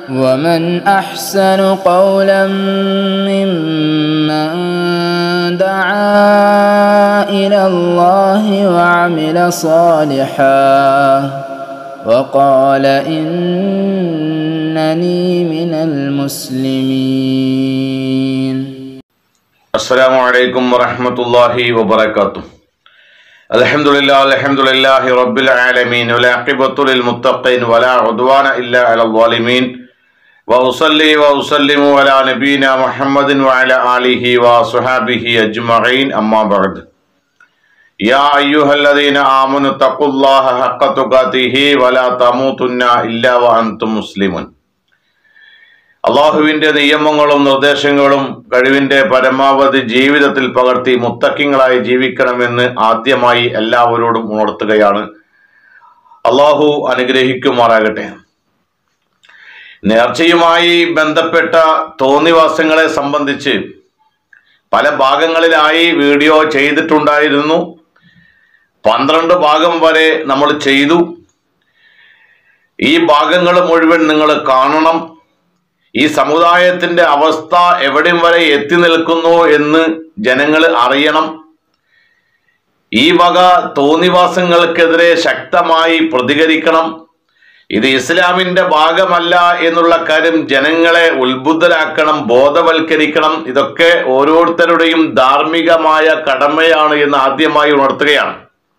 ومن أحسن قولا ممن دعا إلى الله وعمل صالحا وقال إنني من المسلمين السلام عليكم ورحمة الله وبركاته الحمد لله الحمد لله رب العالمين والعاقبة للمتقين ولا عدوان إلا على الظالمين وأصلي وأسلم على نبينا محمد وعلى آله وصحابه أجمعين أما بعد يا أيها الذين آمنوا اتقوا الله حق تقاته ولا تموتن إلا وأنتم مسلمون അള്ളാഹുവിന്റെ നിയമങ്ങളും നിർദ്ദേശങ്ങളും കഴിവിന്റെ പരമാവധി ജീവിതത്തിൽ പകർത്തി മുത്തക്കിങ്ങളായി ജീവിക്കണമെന്ന് ആദ്യമായി എല്ലാവരോടും ഉണർത്തുകയാണ് അള്ളാഹു അനുഗ്രഹിക്കുമാറാകട്ടെ നേർച്ചയുമായി ബന്ധപ്പെട്ട തോന്നിവാസങ്ങളെ സംബന്ധിച്ച് പല ഭാഗങ്ങളിലായി വീഡിയോ ചെയ്തിട്ടുണ്ടായിരുന്നു പന്ത്രണ്ട് ഭാഗം വരെ നമ്മൾ ചെയ്തു ഈ ഭാഗങ്ങൾ മുഴുവൻ നിങ്ങൾ കാണണം ഈ സമുദായത്തിന്റെ അവസ്ഥ എവിടെയും വരെ എത്തി നിൽക്കുന്നു എന്ന് ജനങ്ങൾ അറിയണം ഈ വക തോന്നിവാസങ്ങൾക്കെതിരെ ശക്തമായി പ്രതികരിക്കണം ഇത് ഇസ്ലാമിന്റെ ഭാഗമല്ല എന്നുള്ള കാര്യം ജനങ്ങളെ ഉത്ബുദ്ധരാക്കണം ബോധവൽക്കരിക്കണം ഇതൊക്കെ ഓരോരുത്തരുടെയും ധാർമ്മികമായ കടമയാണ് എന്ന് ആദ്യമായി ഉണർത്തുകയാണ്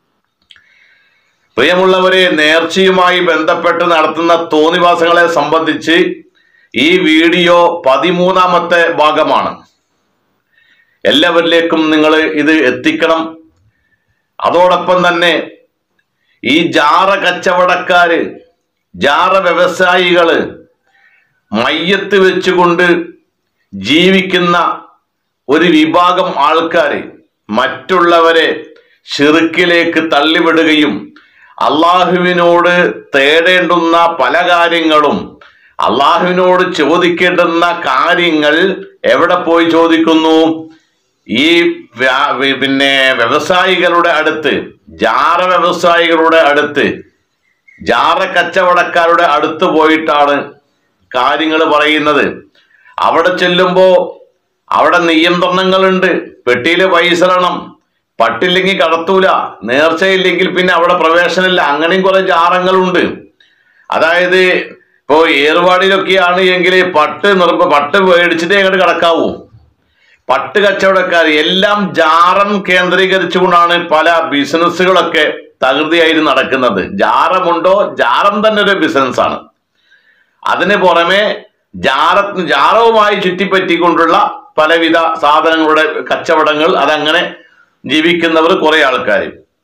പ്രിയമുള്ളവരെ നേർച്ചയുമായി ബന്ധപ്പെട്ട് നടത്തുന്ന തോന്നിവാസങ്ങളെ സംബന്ധിച്ച് ഈ വീഡിയോ പതിമൂന്നാമത്തെ ഭാഗമാണ് എല്ലാവരിലേക്കും നിങ്ങൾ ഇത് എത്തിക്കണം അതോടൊപ്പം തന്നെ ഈ ജാറ കച്ചവടക്കാര് ജാറ വ്യവസായികള് മയ്യത്ത് വെച്ചുകൊണ്ട് ജീവിക്കുന്ന ഒരു വിഭാഗം ആൾക്കാര് മറ്റുള്ളവരെ ഷിറുക്കിലേക്ക് തള്ളിവിടുകയും അള്ളാഹുവിനോട് തേടേണ്ടുന്ന പല കാര്യങ്ങളും അള്ളാഹുവിനോട് ചോദിക്കേണ്ടുന്ന കാര്യങ്ങൾ എവിടെ പോയി ചോദിക്കുന്നു ഈ വ്യാ- വി- പിന്നെ വ്യവസായികളുടെ അടുത്ത് ജാറ വ്യവസായികളുടെ അടുത്ത് ജാറ കച്ചവടക്കാരുടെ അടുത്ത് പോയിട്ടാണ് കാര്യങ്ങൾ പറയുന്നത് അവിടെ ചെല്ലുമ്പോ അവിടെ നിയന്ത്രണങ്ങളുണ്ട് പെട്ടിയില് പൈസ ഇടണം പട്ടില്ലെങ്കിൽ കടത്തൂല നേർച്ചയില്ലെങ്കിൽ പിന്നെ അവിടെ പ്രവേശനമില്ല അങ്ങനെയും കുറെ ജാറങ്ങളുണ്ട് അതായത് ഇപ്പോ ഏർവാടിയിലൊക്കെയാണ് എങ്കിൽ പട്ട് നിർബ പട്ട് മേടിച്ചിട്ടേ അങ്ങോട്ട് കടക്കാവൂ പട്ട് കച്ചവടക്കാർ എല്ലാം ജാറം കേന്ദ്രീകരിച്ചുകൊണ്ടാണ് പല ബിസിനസ്സുകളൊക്കെ തകൃതിയായിട്ട് നടക്കുന്നത് ജാറമുണ്ടോ ജാറം തന്നെ ഒരു ബിസിനസ് ആണ് അതിന് പുറമെ ജാറ ജാറവുമായി ചുറ്റിപ്പറ്റിക്കൊണ്ടുള്ള പലവിധ സാധനങ്ങളുടെ കച്ചവടങ്ങൾ അതങ്ങനെ ജീവിക്കുന്നവർ കുറെ ആൾക്കാർ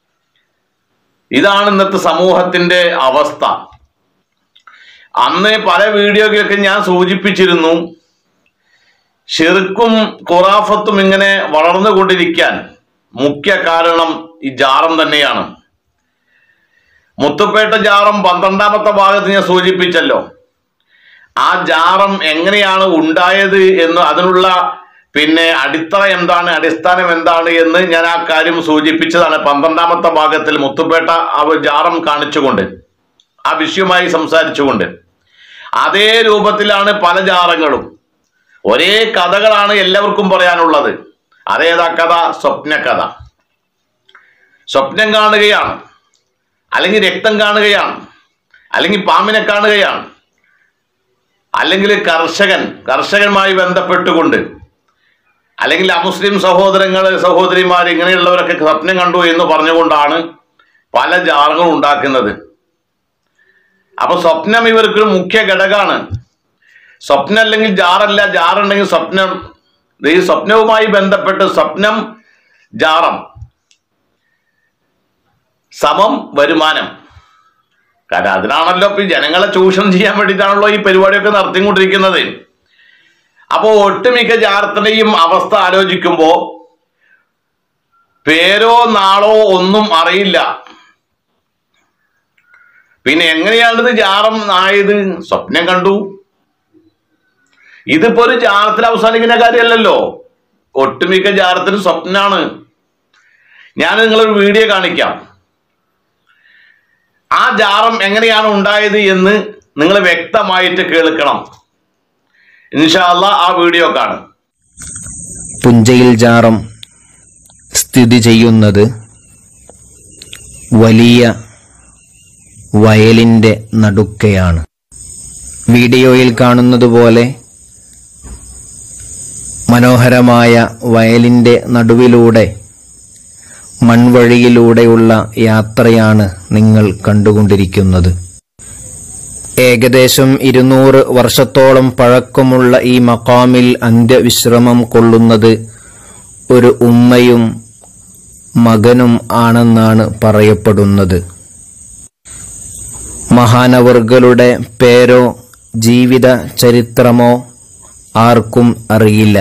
ഇതാണ് ഇന്നത്തെ സമൂഹത്തിന്റെ അവസ്ഥ അന്ന് പല വീഡിയോകളൊക്കെ ഞാൻ സൂചിപ്പിച്ചിരുന്നു ഷിർക്കും ഖുറാഫത്തും ഇങ്ങനെ വളർന്നുകൊണ്ടിരിക്കാൻ മുഖ്യ കാരണം ഈ ജാറം തന്നെയാണ് മുത്തുപ്പേട്ട ജാറം പന്ത്രണ്ടാമത്തെ ഭാഗത്ത് ഞാൻ സൂചിപ്പിച്ചല്ലോ ആ ജാറം എങ്ങനെയാണ് ഉണ്ടായത് എന്ന് അതിനുള്ള പിന്നെ അടിത്തറ എന്താണ് അടിസ്ഥാനം എന്താണ് എന്ന് ഞാൻ ആ കാര്യം സൂചിപ്പിച്ചതാണ് പന്ത്രണ്ടാമത്തെ ഭാഗത്തിൽ മുത്തുപ്പേട്ട ആ ജാറം കാണിച്ചുകൊണ്ട് ആ വിഷയവുമായി സംസാരിച്ചുകൊണ്ട് അതേ രൂപത്തിലാണ് പല ജാറങ്ങളും ഒരേ കഥകളാണ് എല്ലാവർക്കും പറയാനുള്ളത് അതേതാ കഥ സ്വപ്ന കഥ സ്വപ്നം കാണുകയാണ് അല്ലെങ്കിൽ രക്തം കാണുകയാണ് അല്ലെങ്കിൽ പാമ്പിനെ കാണുകയാണ് അല്ലെങ്കിൽ കർഷകൻ കർഷകനുമായി ബന്ധപ്പെട്ടുകൊണ്ട് അല്ലെങ്കിൽ അമുസ്ലിം സഹോദരങ്ങൾ സഹോദരിമാർ ഇങ്ങനെയുള്ളവരൊക്കെ സ്വപ്നം കണ്ടു എന്ന് പറഞ്ഞുകൊണ്ടാണ് പല ജാറങ്ങളും ഉണ്ടാക്കുന്നത് അപ്പൊ സ്വപ്നം ഇവർക്ക് മുഖ്യ ഘടകമാണ് സ്വപ്നം അല്ലെങ്കിൽ ജാറല്ല ജാറുണ്ടെങ്കിൽ സ്വപ്നം ഈ സ്വപ്നവുമായി ബന്ധപ്പെട്ട് സ്വപ്നം ജാറം സമം വരുമാനം കാരണം അതിനാണല്ലോ ഇപ്പൊ ഈ ജനങ്ങളെ ചൂഷണം ചെയ്യാൻ വേണ്ടിയിട്ടാണല്ലോ ഈ പരിപാടിയൊക്കെ നടത്തിക്കൊണ്ടിരിക്കുന്നത് അപ്പോൾ ഒട്ടുമിക്ക ജാറത്തിന്റെയും അവസ്ഥ ആലോചിക്കുമ്പോ പേരോ നാളോ ഒന്നും അറിയില്ല പിന്നെ എങ്ങനെയാണിത് ജാറം ആയത് സ്വപ്നം കണ്ടു ഇതിപ്പോ ഒരു ജാറത്തിൽ അവസാനിക്കുന്ന കാര്യമല്ലല്ലോ ഒട്ടുമിക്ക ജാറത്തിന് സ്വപ്നാണ് ഞാൻ നിങ്ങളൊരു വീഡിയോ കാണിക്കാം ആ ജാറം എങ്ങനെയാണ് ഉണ്ടായത് എന്ന് നിങ്ങൾ വ്യക്തമായിട്ട് കേൾക്കണം ഇൻഷാല്ല ആ വീഡിയോ കാണും പുഞ്ചയിൽ ജാറം സ്ഥിതി ചെയ്യുന്നത് വലിയ വയലിൻ്റെ നടുക്കെയാണ് വീഡിയോയിൽ കാണുന്നത് പോലെ മനോഹരമായ വയലിൻ്റെ നടുവിലൂടെ മൺവഴിയിലൂടെയുള്ള യാത്രയാണ് നിങ്ങൾ കണ്ടുകൊണ്ടിരിക്കുന്നത് ഏകദേശം ഇരുന്നൂറ് വർഷത്തോളം പഴക്കമുള്ള ഈ മക്കാമിൽ അന്ത്യവിശ്രമം കൊള്ളുന്നത് ഒരു ഉമ്മയും മകനും ആണെന്നാണ് പറയപ്പെടുന്നത് മഹാനവർകളുടെ പേരോ ജീവിത ചരിത്രമോ ആർക്കും അറിയില്ല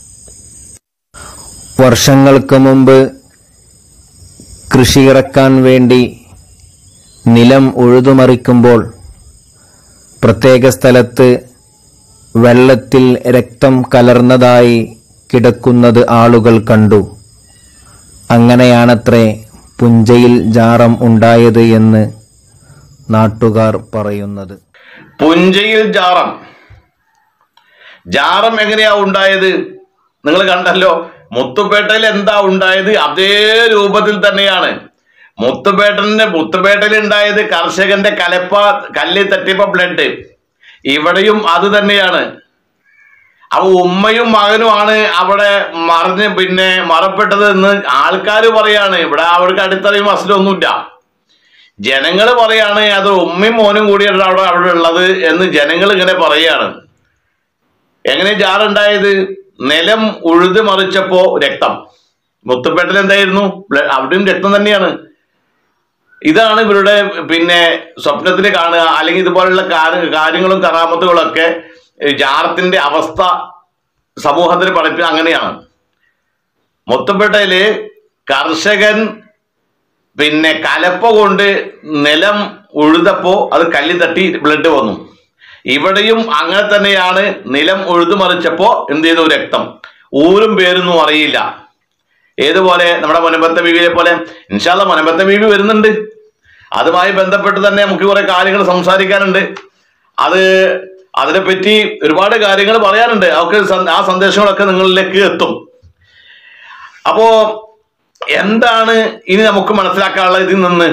വർഷങ്ങൾക്ക് മുമ്പ് കൃഷിയിറക്കാൻ വേണ്ടി നിലം ഉഴുതുമറിക്കുമ്പോൾ പ്രത്യേക സ്ഥലത്ത് വെള്ളത്തിൽ രക്തം കലർന്നതായി കിടക്കുന്നത് ആളുകൾ കണ്ടു അങ്ങനെയാണത്രേ പുഞ്ചയിൽ ജാറം ഉണ്ടായത് എന്ന് നാട്ടുകാർ പറയുന്നത് പുഞ്ചയിൽ ജാറം ജാറം എങ്ങനെയാ ഉണ്ടായത് നിങ്ങൾ കണ്ടല്ലോ മുത്തുപേട്ടയിൽ എന്താ ഉണ്ടായത് അതേ രൂപത്തിൽ തന്നെയാണ് മുത്തുപേട്ടന്റെ മുത്തുപേട്ടയിൽ ഉണ്ടായത് കർഷകന്റെ കലപ്പ കല്ല് തട്ടിയപ്പോ ബ്ലഡ് ഇവിടെയും അത് തന്നെയാണ് അപ്പൊ ഉമ്മയും മകനുമാണ് അവിടെ മറിഞ്ഞ് പിന്നെ മറപ്പെട്ടത് എന്ന് ആൾക്കാർ പറയാണ് ഇവിടെ അവർക്ക് അടിത്തറയും അസലൊന്നുമില്ല ജനങ്ങൾ പറയാണ് അത് ഉമ്മയും മോനും കൂടിയാണ് അവിടെ അവിടെ ഉള്ളത് എന്ന് ജനങ്ങൾ ഇങ്ങനെ പറയാണ് എങ്ങനെ ജാറുണ്ടായത് നിലം ഉഴുത് മറിച്ചപ്പോ രക്തം മുത്തുപേട്ടൽ എന്തായിരുന്നു ബ്ല- അവിടെയും രക്തം തന്നെയാണ് ഇതാണ് ഇവരുടെ പിന്നെ സ്വപ്നത്തിൽ കാണുക അല്ലെങ്കിൽ ഇതുപോലുള്ള കാര്യ- കാര്യങ്ങളും കറാമത്തുകളും ഒക്കെ ഈ ജാറത്തിന്റെ അവസ്ഥ സമൂഹത്തിന് പഠിപ്പിക്കുക അങ്ങനെയാണ് മുത്തുപേട്ടയില് കർഷകൻ പിന്നെ കലപ്പ കൊണ്ട് നിലം ഉഴുതപ്പോ അത് കല്ലി തട്ടി ബ്ലഡ് വന്നു ഇവിടെയും അങ്ങനെ തന്നെയാണ് നിലം ഉഴുതുമറിച്ചപ്പോ എന്ത് ചെയ്തു രക്തം ഊരും പേരൊന്നും അറിയില്ല ഏതുപോലെ നമ്മുടെ മുനമ്പത്തെ ബീവിയെ പോലെ ഇൻഷാല്ല മുനമ്പത്തെ ബീവി വരുന്നുണ്ട് അതുമായി ബന്ധപ്പെട്ട് തന്നെ നമുക്ക് കുറെ കാര്യങ്ങൾ സംസാരിക്കാനുണ്ട് അത് അതിനെപ്പറ്റി ഒരുപാട് കാര്യങ്ങൾ പറയാനുണ്ട് അവർക്ക് സ- ആ സന്ദേശങ്ങളൊക്കെ നിങ്ങളിലേക്ക് എത്തും അപ്പോ എന്താണ് ഇനി നമുക്ക് മനസ്സിലാക്കാനുള്ളത് ഇതിൽ നിന്ന്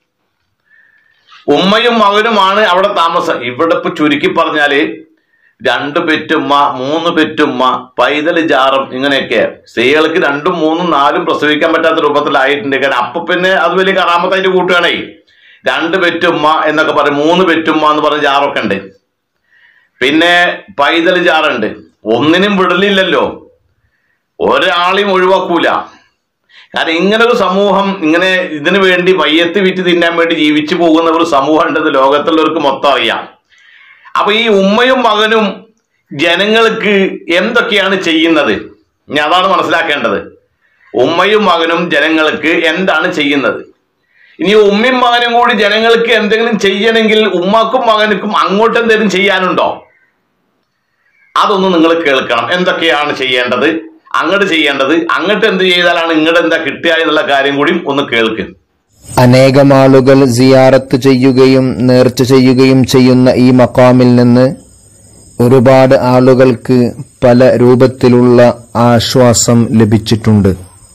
ഉമ്മയും മകനുമാണ് അവിടെ താമസം ഇവിടെ ഇപ്പൊ ചുരുക്കി പറഞ്ഞാല് രണ്ട് പെറ്റുമ്മ മൂന്ന് പെറ്റുമ്മ പൈതൽ ജാറും ഇങ്ങനെയൊക്കെ സ്ത്രീകൾക്ക് രണ്ടും മൂന്നും നാലും പ്രസവിക്കാൻ പറ്റാത്ത രൂപത്തിലായിട്ടുണ്ട് കാരണം അപ്പൊ പിന്നെ അത് വലിയ കറാമത്തായിട്ട് കൂട്ടുകയാണേ രണ്ട് പെറ്റുമ്മ എന്നൊക്കെ പറയും മൂന്ന് പെറ്റുമ്മ എന്ന് പറഞ്ഞ ജാറൊക്കെ ഉണ്ട് പിന്നെ പൈതൽ ജാറുണ്ട് ഒന്നിനും വിടലില്ലല്ലോ ഒരാളെയും ഒഴിവാക്കൂല കാരണം ഇങ്ങനെ ഒരു സമൂഹം ഇങ്ങനെ ഇതിനു വേണ്ടി മയ്യത്ത് വിറ്റ് തിന്നാൻ വേണ്ടി ജീവിച്ചു പോകുന്ന ഒരു സമൂഹം ഉണ്ടെന്ന് ലോകത്തുള്ളവർക്ക് മൊത്തം അറിയാം അപ്പൊ ഈ ഉമ്മയും മകനും ജനങ്ങൾക്ക് എന്തൊക്കെയാണ് ചെയ്യുന്നത് ഇനി അതാണ് മനസ്സിലാക്കേണ്ടത് ഉമ്മയും മകനും ജനങ്ങൾക്ക് എന്താണ് ചെയ്യുന്നത് ഇനി ഉമ്മയും മകനും കൂടി ജനങ്ങൾക്ക് എന്തെങ്കിലും ചെയ്യണമെങ്കിൽ ഉമ്മക്കും മകനുക്കും അങ്ങോട്ട് എന്തെങ്കിലും ചെയ്യാനുണ്ടോ അതൊന്നും നിങ്ങൾ കേൾക്കണം എന്തൊക്കെയാണ് ചെയ്യേണ്ടത് അങ്ങോട്ട് ചെയ്യേണ്ടത് അങ്ങോട്ട് എന്ത് ചെയ്താലാണ് ഇങ്ങോട്ട് എന്താ കിട്ടുക എന്നുള്ള കാര്യം കൂടി ഒന്ന് കേൾക്ക് അനേകം ആളുകൾ സിയാറത്ത് ചെയ്യുകയും നേർച്ച ചെയ്യുകയും ചെയ്യുന്ന ഈ മക്കാമിൽ നിന്ന് ഒരുപാട് ആളുകൾക്ക് പല രൂപത്തിലുള്ള ആശ്വാസം ലഭിച്ചിട്ടുണ്ട്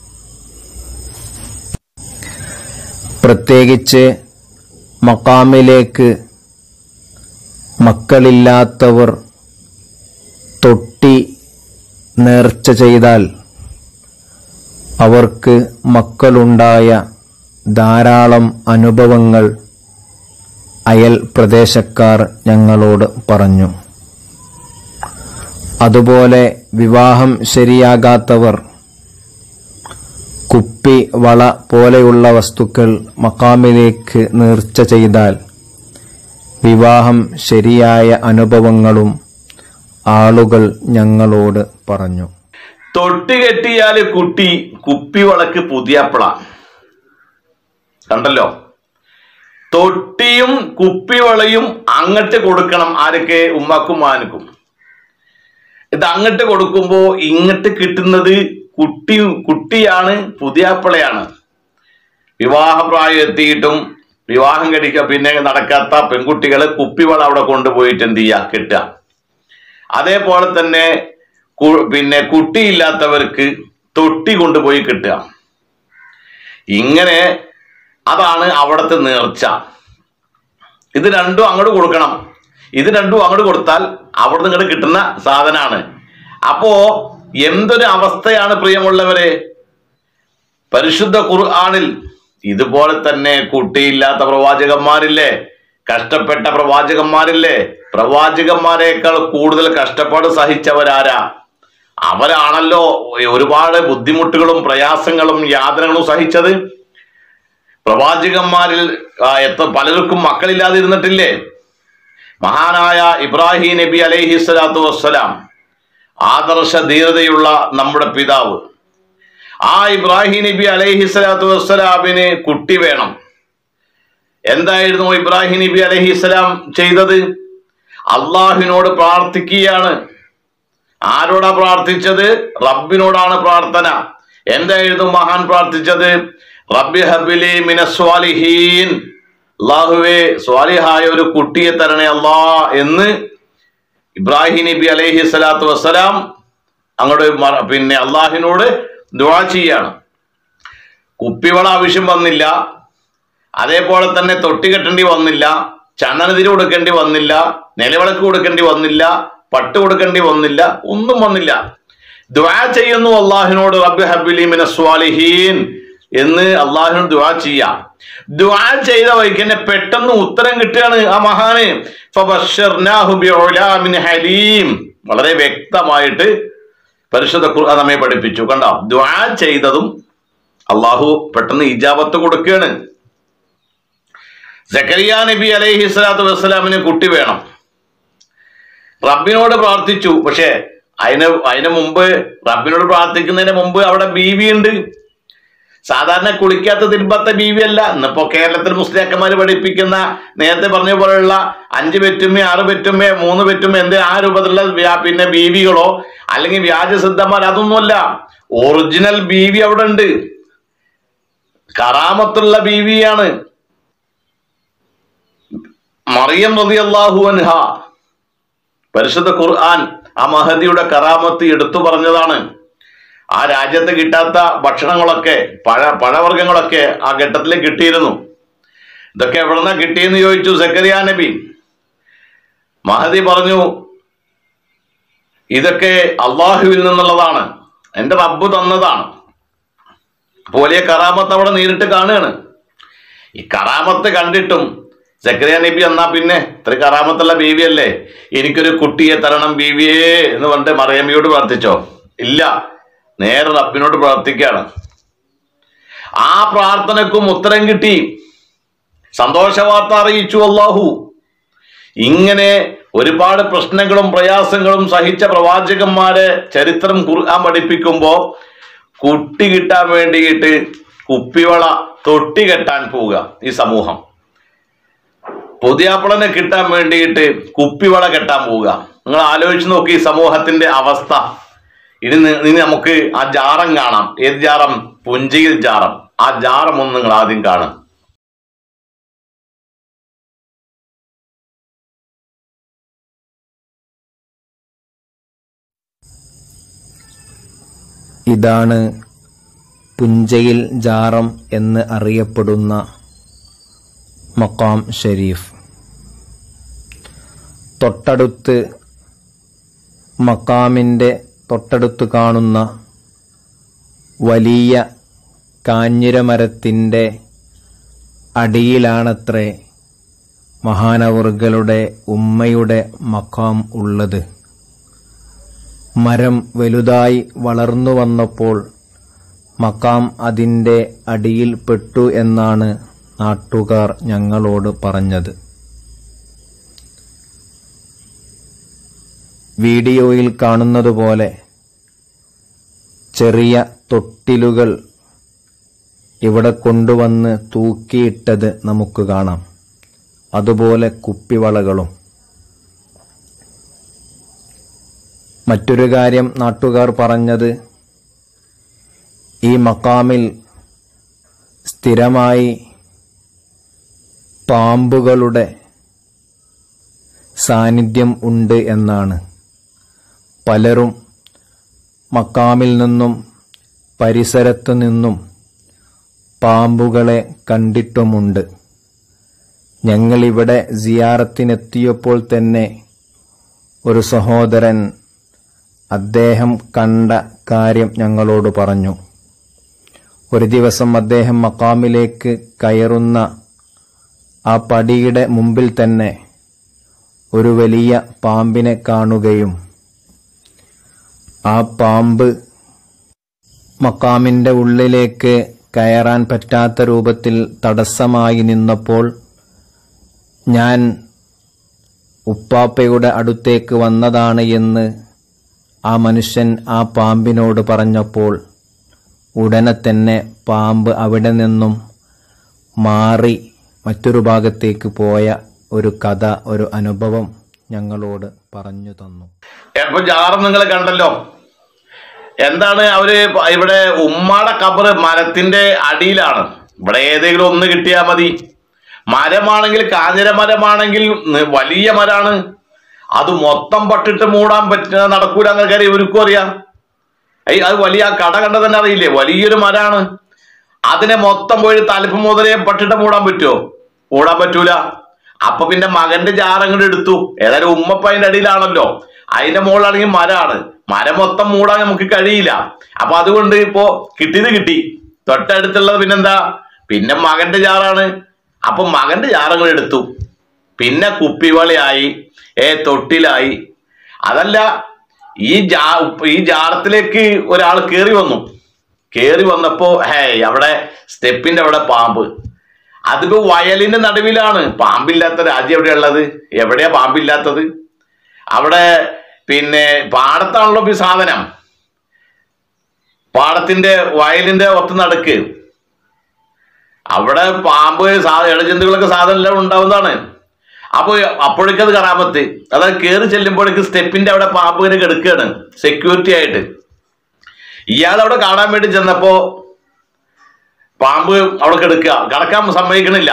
പ്രത്യേകിച്ച് മക്കാമിലേക്ക് മക്കളില്ലാത്തവർ തൊട്ടി നേർച്ച ചെയ്താൽ അവർക്ക് മക്കളുണ്ടായ ധാരാളം അനുഭവങ്ങൾ അയൽ പ്രദേശക്കാർ ഞങ്ങളോട് പറഞ്ഞു അതുപോലെ വിവാഹം ശരിയാകാത്തവർ കുപ്പി വള പോലെയുള്ള വസ്തുക്കൾ മക്കാമിലേക്ക് നേർച്ച ചെയ്താൽ വിവാഹം ശരിയായ അനുഭവങ്ങളും ആളുകൾ ഞങ്ങളോട് പറഞ്ഞു തൊട്ടി കെട്ടിയാല് കുട്ടി കുപ്പി വളക്ക് പുതിയപ്പള കണ്ടല്ലോ തൊട്ടിയും കുപ്പിവളയും അങ്ങട്ട് കൊടുക്കണം ആരൊക്കെ ഉമ്മാക്കും മാനക്കും ഇത് അങ്ങട്ട് കൊടുക്കുമ്പോ ഇങ്ങട്ട് കിട്ടുന്നത് കുട്ടി കുട്ടിയാണ് പുതിയാപ്പിളയാണ് വിവാഹപ്രായം എത്തിയിട്ടും വിവാഹം കഴിക്കുക പിന്നെ നടക്കാത്ത പെൺകുട്ടികള് കുപ്പിവള അവിടെ കൊണ്ടുപോയിട്ട് എന്ത് ചെയ്യുക കിട്ടുക അതേപോലെ തന്നെ കു- പിന്നെ കുട്ടിയില്ലാത്തവർക്ക് തൊട്ടി കൊണ്ടുപോയി കിട്ടുക ഇങ്ങനെ അതാണ് അവിടുത്തെ നേർച്ച ഇത് രണ്ടും അങ്ങോട്ട് കൊടുക്കണം ഇത് രണ്ടും അങ്ങോട്ട് കൊടുത്താൽ അവിടുന്ന് ഇങ്ങോട്ട് കിട്ടുന്ന സാധനമാണ് അപ്പോ എന്തൊരു അവസ്ഥയാണ് പ്രിയമുള്ളവരെ പരിശുദ്ധ ഖുർആനിൽ ഇതുപോലെ തന്നെ കുട്ടിയില്ലാത്ത പ്രവാചകന്മാരില്ലേ കഷ്ടപ്പെട്ട പ്രവാചകന്മാരില്ലേ പ്രവാചകന്മാരെക്കാൾ കൂടുതൽ കഷ്ടപ്പാട് സഹിച്ചവരാരാ അവരാണല്ലോ ഒരുപാട് ബുദ്ധിമുട്ടുകളും പ്രയാസങ്ങളും യാതനകളും സഹിച്ചത് പ്രവാചകന്മാരിൽ ആ, എത്ര പലർക്കും മക്കളില്ലാതിരുന്നിട്ടില്ലേ മഹാനായ ഇബ്രാഹിം നബി അലൈഹി സ്വലാത്തു വസ്സലാം ആദർശ ധീരതയുള്ള നമ്മുടെ പിതാവ് ആ ഇബ്രാഹിം നബി അലൈഹി സ്വലാത്തു വസ്സലാമിന് കുട്ടി വേണം എന്തായിരുന്നു ഇബ്രാഹിം നബി അലൈഹി സ്വലാം ചെയ്തത് അള്ളാഹിനോട് പ്രാർത്ഥിക്കുകയാണ് ആരോടാ പ്രാർത്ഥിച്ചത് റബ്ബിനോടാണ് പ്രാർത്ഥന എന്തായിരുന്നു മഹാൻ പ്രാർത്ഥിച്ചത് റബ്ബി ഹബിലി മിനസ്വാലിഹീൻ അള്ളാഹുവേ സ്വാലിഹായ ഒരു കുട്ടിയെ തരണേ അല്ലാ എന്ന് ഇബ്രാഹിം നബി അലൈഹി സ്വലാത്തു വസ്സലാം അങ്ങോട്ട് മറ- പിന്നെ അള്ളാഹിനോട് ദുആ ചെയ്യാണ് കുപ്പിവള ആവശ്യം വന്നില്ല അതേപോലെ തന്നെ തൊട്ടി കെട്ടേണ്ടി വന്നില്ല ചന്ദനതിരി കൊടുക്കേണ്ടി വന്നില്ല നിലവിളക്ക് കൊടുക്കേണ്ടി വന്നില്ല പട്ട് കൊടുക്കേണ്ടി വന്നില്ല ഒന്നും വന്നില്ല ദ്വാ ചെയ്യുന്നു അള്ളാഹിനോട് റബ്ബി ഹബിലി മിന സ്വാലിഹീൻ എന്ന് അള്ളാഹിനോട് ദ്വാ ചെയ്യാം ദ്വാ ചെയ്ത വഴിക്ക് തന്നെ പെട്ടെന്ന് ഉത്തരം കിട്ടുകയാണ് ആ മഹാന് ഫബശ്ശർനാഹു ബിഉലാമിൻ ഹലീം വളരെ വ്യക്തമായിട്ട് പരിശുദ്ധ ഖുർആൻ നമ്മെ പഠിപ്പിച്ചു കണ്ടോ ദ്വാ ചെയ്തതും അള്ളാഹു പെട്ടെന്ന് ഇജാബത്ത് കൊടുക്കുകയാണ് സക്കരിയ നബി അലൈഹി സ്വലാത്തു വസ്സലാമിന് കുട്ടി വേണം റബ്ബിനോട് പ്രാർത്ഥിച്ചു പക്ഷേ അതിന് അതിന് മുമ്പ് റബ്ബിനോട് പ്രാർത്ഥിക്കുന്നതിന് മുമ്പ് അവിടെ ബീവി ഉണ്ട് സാധാരണ കുളിക്കാത്ത തിരുമ്പത്തെ ബീവി അല്ല ഇന്നിപ്പോ കേരളത്തിൽ മുസ്ലിയാക്കന്മാർ പഠിപ്പിക്കുന്ന നേരത്തെ പറഞ്ഞ പോലെയുള്ള അഞ്ച് പെറ്റുമ്മ ആറ് പെറ്റുമ്മ മൂന്ന് പെറ്റുമ്മ എന്ത് ആ രൂപത്തിലുള്ള വ്യാ- പിന്നെ ബീവികളോ അല്ലെങ്കിൽ വ്യാജസിദ്ധന്മാർ അതൊന്നുമല്ല ഒറിജിനൽ ബീവി അവിടെ ഉണ്ട് കറാമത്തുള്ള ബീവിയാണ് മറിയം റതി അള്ളാഹു അൻഹ പരിശുദ്ധ ഖുർആൻ ആ മഹദിയുടെ കറാമത്ത് എടുത്തു പറഞ്ഞതാണ് ആ രാജ്യത്ത് കിട്ടാത്ത ഭക്ഷണങ്ങളൊക്കെ പഴ പഴവർഗ്ഗങ്ങളൊക്കെ ആ ഘട്ടത്തിൽ കിട്ടിയിരുന്നു ഇതൊക്കെ എവിടുന്ന കിട്ടിയെന്ന് ചോദിച്ചു സക്കരിയ നബി മഹദി പറഞ്ഞു ഇതൊക്കെ അള്ളാഹുവിൽ നിന്നുള്ളതാണ് എൻ്റെ റബ്ബ് തന്നതാണ് അപ്പൊ വലിയ കറാമത്ത് അവിടെ നേരിട്ട് കാണുകയാണ് ഈ കറാമത്ത് കണ്ടിട്ടും സക്രിയ നബി എന്നാ പിന്നെ ഇത്ര കറാമത്തുള്ള ബീവിയല്ലേ എനിക്കൊരു കുട്ടിയെ തരണം ബീവിയേ എന്ന് പറഞ്ഞിട്ട് മറിയമ്മയോട് പ്രാർത്ഥിച്ചോ ഇല്ല നേരെ റബ്ബിനോട് പ്രാർത്ഥിക്കുകയാണ് ആ പ്രാർത്ഥനക്കും ഉത്തരം കിട്ടി സന്തോഷവാർത്ത അറിയിച്ചു അള്ളാഹു ഇങ്ങനെ ഒരുപാട് പ്രശ്നങ്ങളും പ്രയാസങ്ങളും സഹിച്ച പ്രവാചകന്മാരെ ചരിത്രം ഖുർആൻ പഠിപ്പിക്കുമ്പോ കുട്ടി കിട്ടാൻ വേണ്ടിയിട്ട് കുപ്പിവള തൊട്ടി കെട്ടാൻ പോവുക ഈ സമൂഹം പുതിയാപ്പിളനെ കിട്ടാൻ വേണ്ടിയിട്ട് കുപ്പിവള കെട്ടാൻ പോവുക നിങ്ങൾ ആലോചിച്ച് നോക്കി ഈ സമൂഹത്തിന്റെ അവസ്ഥ ഇനി നി- ഇനി നമുക്ക് ആ ജാറം കാണാം ഏത് ജാറം പുഞ്ചയിൽ ജാറം ആ ജാറം ഒന്ന് നിങ്ങൾ ആദ്യം കാണും ഇതാണ് പുഞ്ചയിൽ ജാറം എന്ന് അറിയപ്പെടുന്ന മക്കാം ഷരീഫ് തൊട്ടടുത്ത് മക്കാമിൻ്റെ തൊട്ടടുത്ത് കാണുന്ന വലിയ കാഞ്ഞിരമരത്തിൻ്റെ അടിയിലാണത്രേ മഹാനവർകളുടെ ഉമ്മയുടെ മക്കാം ഉള്ളത് മരം വലുതായി വളർന്നു വന്നപ്പോൾ മക്കാം അതിൻ്റെ അടിയിൽ പെട്ടു എന്നാണ് നാട്ടുകാർ ഞങ്ങളോട് പറഞ്ഞത് വീഡിയോയിൽ കാണുന്നതുപോലെ ചെറിയ തൊട്ടിലുകൾ ഇവിടെ കൊണ്ടുവന്ന് തൂക്കിയിട്ടത് നമുക്ക് കാണാം അതുപോലെ കുപ്പിവളകളും മറ്റൊരു കാര്യം നാട്ടുകാർ പറഞ്ഞത് ഈ മക്കാമിൽ സ്ഥിരമായി പാമ്പുകളുടെ സാന്നിധ്യം ഉണ്ട് എന്നാണ് പലരും മക്കാമിൽ നിന്നും പരിസരത്തു നിന്നും പാമ്പുകളെ കണ്ടിട്ടുമുണ്ട് ഞങ്ങളിവിടെ സിയാറത്തിനെത്തിയപ്പോൾ തന്നെ ഒരു സഹോദരൻ അദ്ദേഹം കണ്ട കാര്യം ഞങ്ങളോട് പറഞ്ഞു ഒരു ദിവസം അദ്ദേഹം മക്കാമിലേക്ക് കയറുന്ന ആ പടിയുടെ മുമ്പിൽ തന്നെ ഒരു വലിയ പാമ്പിനെ കാണുകയും ആ പാമ്പ് മക്കാമിന്റെ ഉള്ളിലേക്ക് കയറാൻ പറ്റാത്ത രൂപത്തിൽ തടസ്സമായി നിന്നപ്പോൾ ഞാൻ ഉപ്പാപ്പയുടെ അടുത്തേക്ക് വന്നതാണ് എന്ന് ആ മനുഷ്യൻ ആ പാമ്പിനോട് പറഞ്ഞപ്പോൾ ഉടനെ തന്നെ പാമ്പ് അവിടെ നിന്നും മാറി മറ്റൊരു ഭാഗത്തേക്ക് പോയ ഒരു കഥ ഒരു അനുഭവം ഞങ്ങളോട് പറഞ്ഞു തന്നു ഇപ്പൊ ജാറം നിങ്ങൾ കണ്ടല്ലോ എന്താണ് അവര് ഇവിടെ ഉമ്മാടെ കബറ് മരത്തിന്റെ അടിയിലാണ് ഇവിടെ ഏതെങ്കിലും ഒന്ന് കിട്ടിയാൽ മതി മരമാണെങ്കിൽ കാഞ്ഞിര മരമാണെങ്കിൽ ന- വലിയ മരാണ് അത് മൊത്തം പട്ടിട്ട് മൂടാൻ പറ്റുക നടക്കൂല എന്ന കാര്യം ഇവർക്കും അറിയാം ഏയ് അത് വലിയ ആ കട കണ്ട തന്നെ അറിയില്ലേ വലിയൊരു മരാണ് അതിനെ മൊത്തം പോയി തലപ്പ് മുതലേ പട്ടിട്ട് മൂടാൻ പറ്റുമോ മൂടാൻ പറ്റൂല അപ്പൊ പിന്നെ മകന്റെ ജാറങ്ങോട്ട് എടുത്തു ഏതായാലും ഉമ്മപ്പ അതിന്റെ അടിയിലാണല്ലോ അതിന്റെ മുകളിലാണെങ്കിൽ മരമാണ് മരം മൊത്തം മൂടാൻ നമുക്ക് കഴിയില്ല അപ്പൊ അതുകൊണ്ട് ഇപ്പോ കിട്ടിയത് കിട്ടി തൊട്ടടുത്തുള്ളത് പിന്നെന്താ പിന്നെ മകന്റെ ജാറാണ് അപ്പൊ മകന്റെ ജാറങ്ങൾ എടുത്തു പിന്നെ കുപ്പിവളയായി ഏ തൊട്ടിലായി അതല്ല ഈ ജാ ഈ ജാറത്തിലേക്ക് ഒരാൾ കേറി വന്നു കേറി വന്നപ്പോ ഹേ അവിടെ സ്റ്റെപ്പിന്റെ അവിടെ പാമ്പ് അതിപ്പോ വയലിന്റെ നടുവിലാണ് പാമ്പില്ലാത്ത രാജ്യം എവിടെയുള്ളത് എവിടെയാ പാമ്പില്ലാത്തത് അവിടെ പിന്നെ പാടത്താണല്ലോ ഇപ്പൊ ഈ സാധനം പാടത്തിന്റെ വയലിന്റെ ഒത്ത നടുക്ക് അവിടെ പാമ്പ് സാ ഇഴജന്തുക്കളൊക്കെ സാധനം എല്ലാം ഉണ്ടാവുന്നതാണ് അപ്പൊ അപ്പോഴേക്കും അത് കറാമത്ത് അതായത് കയറി ചെല്ലുമ്പോഴേക്ക് സ്റ്റെപ്പിന്റെ അവിടെ പാമ്പ് ഇങ്ങനെ കിടക്കുകയാണ് സെക്യൂരിറ്റി ആയിട്ട് ഇയാൾ അവിടെ കാണാൻ വേണ്ടി ചെന്നപ്പോ പാമ്പ് അവിടെ കിടക്കുക കിടക്കാൻ സമ്മതിക്കണില്ല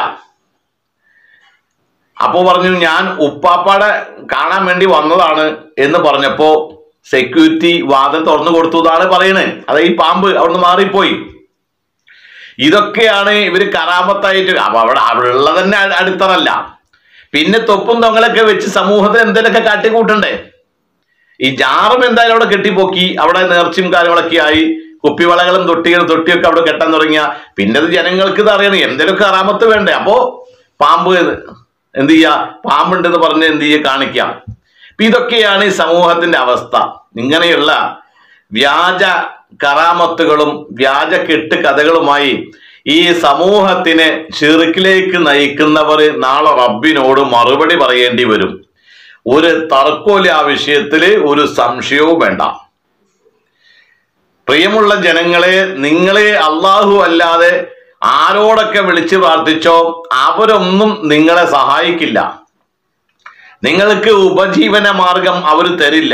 അപ്പോ പറഞ്ഞു ഞാൻ ഉപ്പാപ്പാടെ കാണാൻ വേണ്ടി വന്നതാണ് എന്ന് പറഞ്ഞപ്പോ സെക്യൂരിറ്റി വാതിൽ തുറന്നു കൊടുത്തു എന്നാണ് പറയുന്നത് അത് ഈ പാമ്പ് അവിടുന്ന് മാറിപ്പോയി ഇതൊക്കെയാണ് ഇവര് കറാമത്തായിട്ട് അപ്പൊ അവിടെ അവിടെ ഉള്ളത് തന്നെ അ- അടിത്തറല്ല പിന്നെ തൊപ്പും തൊങ്ങലൊക്കെ വെച്ച് സമൂഹത്തിൽ എന്തെങ്കിലുമൊക്കെ കാട്ടിക്കൂട്ടണ്ടേ ഈ ജാറും എന്തായാലും അവിടെ കെട്ടിപ്പൊക്കി അവിടെ നേർച്ചയും കാര്യങ്ങളൊക്കെ ആയി കുപ്പിവളകളും തൊട്ടികളും തൊട്ടിയൊക്കെ അവിടെ കെട്ടാൻ തുടങ്ങിയ പിന്നെ ഇത് ജനങ്ങൾക്ക് ഇത് അറിയണം എന്തെങ്കിലുമൊക്കെ അറാമത്ത് വേണ്ടേ അപ്പോ പാമ്പ് എന്ത് ചെയ്യാ പാമ്പുണ്ടെന്ന് പറഞ്ഞ് എന്ത് ചെയ്യുക കാണിക്കാം അപ്പൊ ഇതൊക്കെയാണ് ഈ സമൂഹത്തിന്റെ അവസ്ഥ ഇങ്ങനെയുള്ള വ്യാജ കറാമത്തുകളും വ്യാജ കെട്ട് കഥകളുമായി ഈ സമൂഹത്തിനെ ചെറുക്കിലേക്ക് നയിക്കുന്നവർ നാളെ റബ്ബിനോട് മറുപടി പറയേണ്ടി വരും ഒരു തർക്കമില്ല ആ വിഷയത്തില് ഒരു സംശയവും വേണ്ട പ്രിയമുള്ള ജനങ്ങളെ നിങ്ങളെ അള്ളാഹു അല്ലാതെ ആരോടൊക്കെ വിളിച്ച് പ്രാർത്ഥിച്ചോ അവരൊന്നും നിങ്ങളെ സഹായിക്കില്ല നിങ്ങൾക്ക് ഉപജീവന മാർഗം അവർ തരില്ല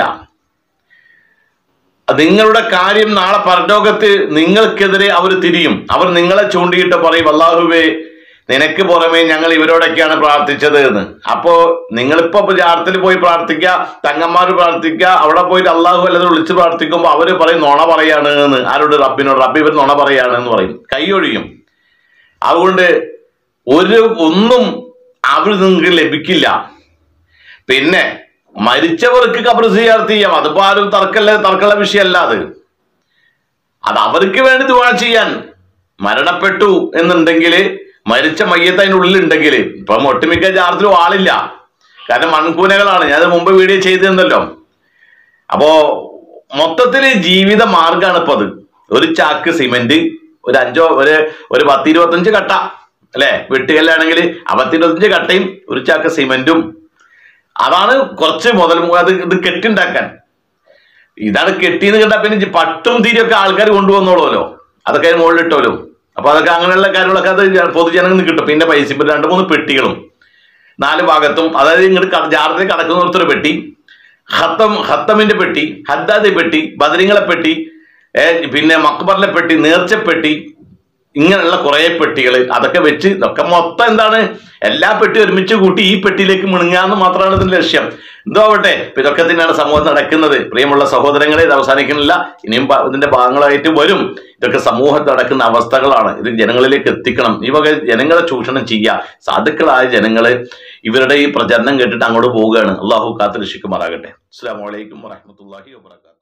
നിങ്ങളുടെ കാര്യം നാളെ പരലോകത്ത് നിങ്ങൾക്കെതിരെ അവർ തിരിയും അവർ നിങ്ങളെ ചൂണ്ടിയിട്ട് പറയും അള്ളാഹുവേ നിനക്ക് പുറമെ ഞങ്ങൾ ഇവരോടൊക്കെയാണ് പ്രാർത്ഥിച്ചത് എന്ന് അപ്പോ നിങ്ങളിപ്പോ ജാറത്തിൽ പോയി പ്രാർത്ഥിക്കുക തങ്ങന്മാർ പ്രാർത്ഥിക്കുക അവിടെ പോയിട്ട് അള്ളാഹു അല്ലാതെ വിളിച്ച് പ്രാർത്ഥിക്കുമ്പോൾ അവര് പറയും നുണ പറയാണ് എന്ന് ആരോട് റബ്ബിനോട് റബ്ബി ഇവർ നുണ പറയാണ് എന്ന് പറയും കൈയൊഴിയും അതുകൊണ്ട് ഒരു ഒന്നും അവർ നിങ്ങൾക്ക് ലഭിക്കില്ല പിന്നെ മരിച്ചവർക്ക് കബർ സിയാർത്ത് ചെയ്യാം അതിപ്പോ ആരും തർക്കല്ല തർക്കമുള്ള വിഷയമല്ല അത് അത് അവർക്ക് വേണ്ടി ദുവാ ചെയ്യാൻ മരണപ്പെട്ടു എന്നുണ്ടെങ്കിൽ മരിച്ച മയ്യത്ത് അതിനുള്ളിൽ ഉണ്ടെങ്കിൽ ഇപ്പൊ ഒട്ടുമിക്ക ജാറത്തിലും ആളില്ല കാരണം മൺകൂനകളാണ് ഞാൻ മുമ്പ് വീഡിയോ ചെയ്തിരുന്നല്ലോ അപ്പോ മൊത്തത്തിൽ ജീവിത മാർഗമാണ് ഇപ്പൊ അത് ഒരു ചാക്ക് സിമെന്റ് ഒരു അഞ്ചോ ഒരു ഒരു പത്ത് ഇരുപത്തഞ്ച് കട്ട അല്ലെ വെട്ടുകല്ലാണെങ്കിൽ ആ പത്ത് ഇരുപത്തഞ്ച് കട്ടയും ഒരു ചാക്ക് സിമെന്റും അതാണ് കുറച്ച് മുതൽ അത് ഇത് കെട്ടിണ്ടാക്കാൻ ഇതാണ് കെട്ടിന്ന് കണ്ടാ പിന്നെ ഇജ്ജ് പട്ടും തീരെയൊക്കെ ആൾക്കാർ കൊണ്ടുവന്നോളൂല്ലോ അതൊക്കെ അതിന് മുകളിലിട്ടോലോ അപ്പൊ അതൊക്കെ അങ്ങനെയുള്ള കാര്യങ്ങളൊക്കെ അത് ജ- പൊതുജനങ്ങൾക്ക് കിട്ടും പിന്നെ പൈസ ഇപ്പൊ രണ്ട് മൂന്ന് പെട്ടികളും നാല് ഭാഗത്തും അതായത് ഇങ്ങോട്ട് ജാറത്തിൽ കടക്കുന്നിടത്തൊരു പെട്ടി ഹത്തം ഹത്തമിന്റെ പെട്ടി ഹദ്ദാദി പെട്ടി ബദരിങ്ങളെ പെട്ടി ഏ, പിന്നെ മക്ബറിലെ പെട്ടി നേർച്ചപ്പെട്ടി ഇങ്ങനെയുള്ള കുറെ പെട്ടികൾ അതൊക്കെ വെച്ച് ഇതൊക്കെ മൊത്തം എന്താണ് എല്ലാ പെട്ടി ഒരുമിച്ച് കൂട്ടി ഈ പെട്ടിയിലേക്ക് മിണുങ്ങാന്ന് മാത്രമാണ് ഇതിന്റെ ലക്ഷ്യം എന്തോ ആവട്ടെ ഇപ്പൊ ഇതൊക്കെ തന്നെയാണ് സമൂഹം നടക്കുന്നത് പ്രിയമുള്ള സഹോദരങ്ങളെ ഇത് അവസാനിക്കുന്നില്ല ഇനിയും പ- ഇതിന്റെ ഭാഗങ്ങളായിട്ട് വരും ഇതൊക്കെ സമൂഹത്തിൽ നടക്കുന്ന അവസ്ഥകളാണ് ഇത് ജനങ്ങളിലേക്ക് എത്തിക്കണം ഈ വക ജനങ്ങളെ ചൂഷണം ചെയ്യുക സാധുക്കളായ ജനങ്ങള് ഇവരുടെ ഈ പ്രചരണം കേട്ടിട്ട് അങ്ങോട്ട് പോവുകയാണ് അള്ളാഹു കാത്തുരക്ഷിക്കുമാറാകട്ടെ അസ്സാം വലൈക്കും വാഹമത്തല്ലാഹി വാബർക്കാത്തു